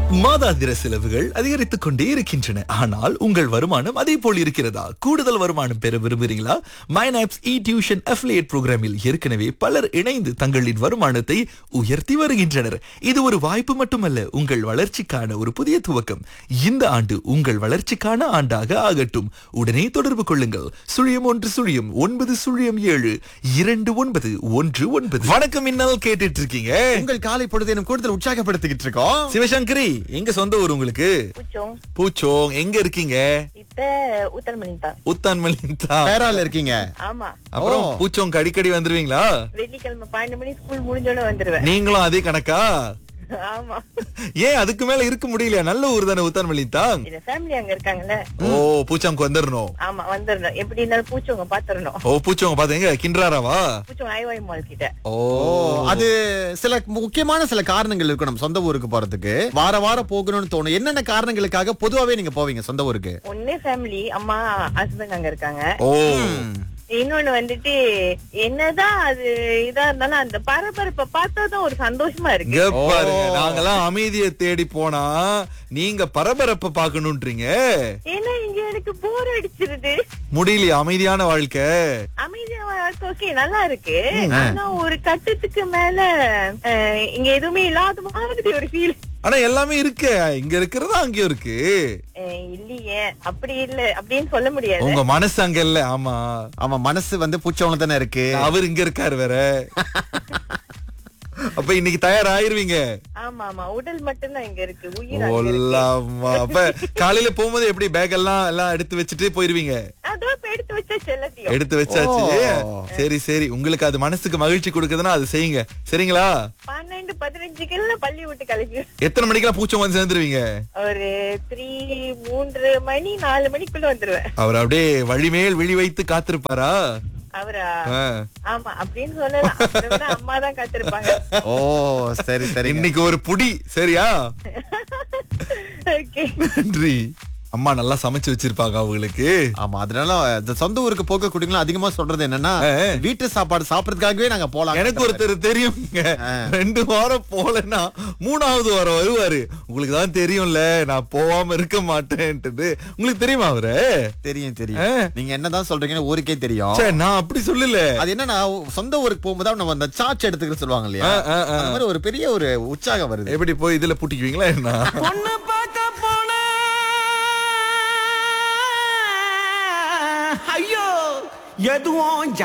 மாதாந்திர செலவுகள் அதிகரித்துக் கொண்டே இருக்கின்றன ஆனால் உங்கள் வருமானம் அதே போல் இருக்கிறதா கூடுதல் வருமானம் பெற விரும்புகிறீங்களா மைனாப்ஸ் இ டியூஷன் அஃபிலியேட் புரோகிராமில் ஏற்கனவே பலர் இணைந்து தங்களின் வருமானத்தை உயர்த்தி வருகின்றனர் இது ஒரு வாய்ப்பு மட்டுமல்ல உங்கள் வளர்ச்சிக்கான ஒரு புதிய துவக்கம் இந்த ஆண்டு உங்கள் வளர்ச்சிக்கான ஆண்டாக ஆகட்டும் உடனே தொடர்பு கொள்ளுங்கள் சுழியம் ஒன்று சுழியம் ஒன்பது சுழியம் ஏழு இரண்டு ஒன்பது ஒன்று ஒன்பது வணக்கம் இன்னல் கேட்டுட்டு இருக்கீங்க உங்கள் காலை பொழுதேனும் கூடுதல் உற்சாகப்படுத்திக்கிட்டு இருக்கோம் சிவசங்கரி எங்க சொந்த ஊர் உங்களுக்கு பூச்சோம் பூச்சோங் எங்க இருக்கீங்க இப்ப உத்தரமணி தான் உத்தான்மலிந்தா பேரால இருக்கீங்க ஆமா அப்புறம் ஓ. பூச்சோங்க அடிக்கடி வந்துருவீங்களா வெள்ளிக்கிழமை பன்னெண்டு மணி ஸ்கூல் முடிஞ்சோட வந்துருவேன் நீங்களும் அதே கணக்கா ஆமா ஏன் அதுக்கு மேல இருக்க முடியலையா நல்ல ஊர் தானே உத்தான்மலிந்தாங் இந்த ஃபேமிலி அங்க இருக்காங்கல்ல ஓ பூச்சாங்க வந்துடணும் ஆமா வந்துடணும் எப்படி இருந்தாலும் பூச்சவங்க பாத்துடணும் ஓ பூச்சோங்க பாத்தீங்க கிண்ட்ராராவா பூச்சவங்க ஐவாய் மால் கிட்ட ஓ ஓ அது சில முக்கியமான சில காரணங்கள் இருக்கு நம்ம சொந்த ஊருக்கு போறதுக்கு வார வாரம் போகணும்னு தோணும் என்னென்ன காரணங்களுக்காக பொதுவாவே நீங்க போவீங்க சொந்த ஊருக்கு ஒண்ணு ஃபேமிலி அம்மா ஹஸ்பண்ட் அங்க இருக்காங்க ஓ இன்னொன்னு வந்துட்டு என்னதான் அது இதா இருந்தாலும் அந்த பரபரப்பை பார்த்தாதான் ஒரு சந்தோஷமா இருக்கு இங்க பாருங்க ஓ. நாங்கெல்லாம் அமைதியை தேடி போனா நீங்க பரபரப்ப பாக்கணும்ன்றீங்க ஏன்னா இங்க எனக்கு போர் அடிச்சிருது முடியலையா அமைதியான வாழ்க்கை அமைதியா ஓகே நல்லா இருக்கு ஆனா ஒரு கட்டத்துக்கு மேல அஹ், இங்க எதுவுமே இல்லாத மாதிரி ஒரு ஃபீல் ஆனா எல்லாமே இருக்கு இங்க இருக்கிறது அங்கேயும் இருக்கு இல்லையே அப்படி இல்ல அப்படின்னு சொல்ல முடியாது உங்க மனசு அங்க இல்ல ஆமா ஆமா மனசு வந்து பூச்சவங்க தானே இருக்கு அவர் இங்க இருக்காரு வேற அப்ப இன்னைக்கு தயாராயிருவீங்க ஆமா ஆமா உடல் மட்டும்தான் இங்க இருக்கு உயிர் அங்க இருக்கு. ஒல்லாமா. அப்ப காலையில போகும்போது எப்படி பேக் எல்லாம் எல்லாம் எடுத்து வச்சுட்டு போயிருவீங்க அதோ இப்ப எடுத்து வச்ச செல்லத்தையும் எடுத்து வச்சாச்சு ஓ. சரி சரி உங்களுக்கு அது மனசுக்கு மகிழ்ச்சி கொடுக்குதுன்னா அது செய்யுங்க சரிங்களா பன்னெண்டு பதினஞ்சுக்குள்ள பள்ளி விட்டு கிளம்பி எத்தனை மணிக்கெல்லாம் பூச்சம் வந்து சேர்ந்துருவீங்க ஒரு த்ரீ மூன்று மணி நாலு மணிக்குள்ள வந்துருவேன் அவர் அப்படியே வழிமேல் விழி வைத்து காத்திருப்பாரா அவரா ஆ. ஆமா அப்படின்னு சொல்லலாம் அதை விட அம்மா தான் காத்திருப்பாங்க ஓ சரி சரி இன்னைக்கு ஒரு புடி சரியா ஓகே நன்றி அம்மா நல்லா சமைச்சு வச்சிருப்பாங்க அவங்களுக்கு ஆமா அதனால இந்த சொந்த ஊருக்கு போக குடிங்களும் அதிகமா சொல்றது என்னன்னா ஆ. வீட்டு சாப்பாடு சாப்பிடறதுக்காகவே நாங்க போலாம் எனக்கு ஒருத்தர் தெரியுங்க ரெண்டு வாரம் போலன்னா மூணாவது வாரம் வருவாரு உங்களுக்கு தான் தெரியும்ல நான் போகாம இருக்க மாட்டேன்ட்டு உங்களுக்கு தெரியுமா அவரு தெரியும் ஆ. தெரியும் நீங்க என்னதான் சொல்றீங்கன்னு ஊருக்கே தெரியும் ச்சே, நான் அப்படி சொல்லல அது என்னன்னா சொந்த ஊருக்கு போகும்போது நம்ம அந்த சார்ஜ் எடுத்துக்கிற சொல்லுவாங்க இல்லையா ஆ, ஆ, ஆ. அந்த மாதிரி ஒரு பெரிய ஒரு உற்சாகம் வருது எப்படி போய் இதுல பூட்டிக்குவீங்களா என்ன பொண்ணு பார்க்க போன ஐயோ எதுவும்